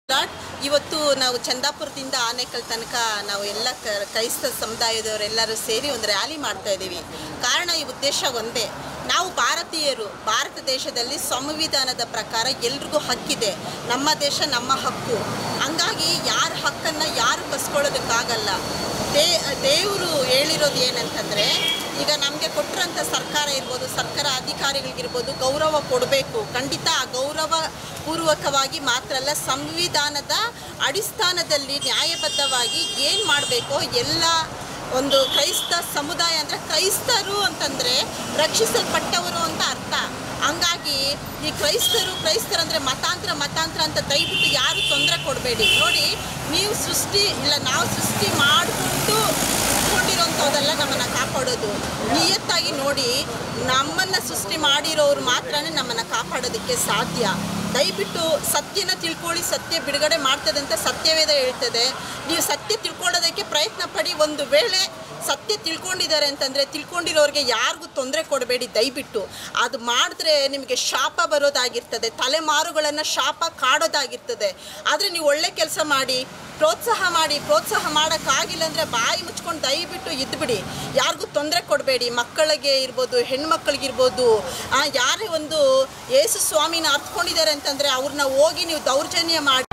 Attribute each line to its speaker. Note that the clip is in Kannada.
Speaker 1: ಲಾಟ್ ಇವತ್ತು ನಾವು ಚಂದಾಪುರದಿಂದ ಆನೇಕಲ್ ತನಕ ನಾವು ಎಲ್ಲ ಕ- ಕ್ರೈಸ್ತ ಸಮುದಾಯದವರೆಲ್ಲರೂ ಸೇರಿ ಒಂದು ರ್ಯಾಲಿ ಮಾಡ್ತಾ ಇದ್ದೀವಿ ಕಾರಣ ಈ ಉದ್ದೇಶ ಒಂದೇ ನಾವು ಭಾರತೀಯರು ಭಾರತ ದೇಶದಲ್ಲಿ ಸಂವಿಧಾನದ ಪ್ರಕಾರ ಎಲ್ರಿಗೂ ಹಕ್ಕಿದೆ ನಮ್ಮ ದೇಶ ನಮ್ಮ ಹಕ್ಕು ಹಂಗಾಗಿ ಯಾರ ಹಕ್ಕನ್ನು ಯಾರು ಕಸ್ಕೊಳ್ಳೋದಕ್ಕಾಗಲ್ಲ ದೇ ದೇವರು ಹೇಳಿರೋದು ಏನಂತಂದರೆ ಈಗ ನಮಗೆ ಕೊಟ್ಟಿರೋಂಥ ಸರ್ಕಾರ ಇರ್ಬೋದು ಸರ್ಕಾರ ಅಧಿಕಾರಿಗಳಿಗಿರ್ಬೋದು ಗೌರವ ಕೊಡಬೇಕು ಖಂಡಿತ ಆ ಗೌರವ ಪೂರ್ವಕವಾಗಿ ಮಾತ್ರ ಅಲ್ಲ ಸಂವಿಧಾನದ ಅಡಿಸ್ಥಾನದಲ್ಲಿ ನ್ಯಾಯಬದ್ಧವಾಗಿ ಏನು ಮಾಡಬೇಕೋ ಎಲ್ಲ ಒಂದು ಕ್ರೈಸ್ತ ಸಮುದಾಯ ಅಂದರೆ ಕ್ರೈಸ್ತರು ಅಂತಂದರೆ ರಕ್ಷಿಸಲ್ಪಟ್ಟವರು ಅಂತ ಅರ್ಥ ಹಂಗಾಗಿ ಈ ಕ್ರೈಸ್ತರು ಕ್ರೈಸ್ತರಂದರೆ ಮತಾಂತರ ಮತಾಂತರ ಅಂತ ದಯವಿಟ್ಟು ಯಾರು ತೊಂದರೆ ಕೊಡಬೇಡಿ ನೋಡಿ ನೀವು ಸೃಷ್ಟಿ ಇಲ್ಲ ನಾವು ಸೃಷ್ಟಿ ಮಾಡಿಕೊಂಡು ಇಟ್ಕೊಂಡಿರೋಂಥದ್ದೆಲ್ಲ ನಮ್ಮನ್ನು ಕಾಪಾಡೋದು ನಿಯತ್ತಾಗಿ ನೋಡಿ ನಮ್ಮನ್ನು ಸೃಷ್ಟಿ ಮಾಡಿರೋರು ಮಾತ್ರನೇ ನಮ್ಮನ್ನು ಕಾಪಾಡೋದಕ್ಕೆ ಸಾಧ್ಯ ದಯವಿಟ್ಟು ಸತ್ಯನ ತಿಳ್ಕೊಳ್ಳಿ ಸತ್ಯ ಬಿಡುಗಡೆ ಮಾಡ್ತದೆ ಅಂತ ಸತ್ಯವೇದ ಹೇಳ್ತದೆ ನೀವು ಸತ್ಯ ತಿಳ್ಕೊಳ್ಳೋದಕ್ಕೆ ಪ್ರಯತ್ನ ಪಡಿ ಒಂದು ವೇಳೆ ಸತ್ಯ ತಿಳ್ಕೊಂಡಿದ್ದಾರೆ ಅಂತಂದರೆ ತಿಳ್ಕೊಂಡಿರೋರಿಗೆ ಯಾರಿಗೂ ತೊಂದರೆ ಕೊಡಬೇಡಿ ದಯವಿಟ್ಟು ಅದು ಮಾಡಿದ್ರೆ ನಿಮಗೆ ಶಾಪ ಬರೋದಾಗಿರ್ತದೆ ತಲೆಮಾರುಗಳನ್ನು ಶಾಪ ಕಾಡೋದಾಗಿರ್ತದೆ ಆದರೆ ನೀವು ಒಳ್ಳೆ ಕೆಲಸ ಮಾಡಿ ಪ್ರೋತ್ಸಾಹ ಮಾಡಿ ಪ್ರೋತ್ಸಾಹ ಮಾಡೋಕ್ಕಾಗಿಲ್ಲ ಅಂದರೆ ಬಾಯಿ ಮುಚ್ಕೊಂಡು ದಯವಿಟ್ಟು ಇದ್ಬಿಡಿ ಯಾರಿಗೂ ತೊಂದರೆ ಕೊಡಬೇಡಿ ಮಕ್ಕಳಿಗೆ ಇರ್ಬೋದು ಹೆಣ್ಮಕ್ಳಿಗಿರ್ಬೋದು ಆ, ಯಾರೇ ಒಂದು ಯೇಸು ಸ್ವಾಮಿನ ಅರ್ಥಕೊಂಡಿದ್ದಾರೆ ಅಂತಂದರೆ ಅವ್ರನ್ನ ಹೋಗಿ ನೀವು ದೌರ್ಜನ್ಯ ಮಾಡಿ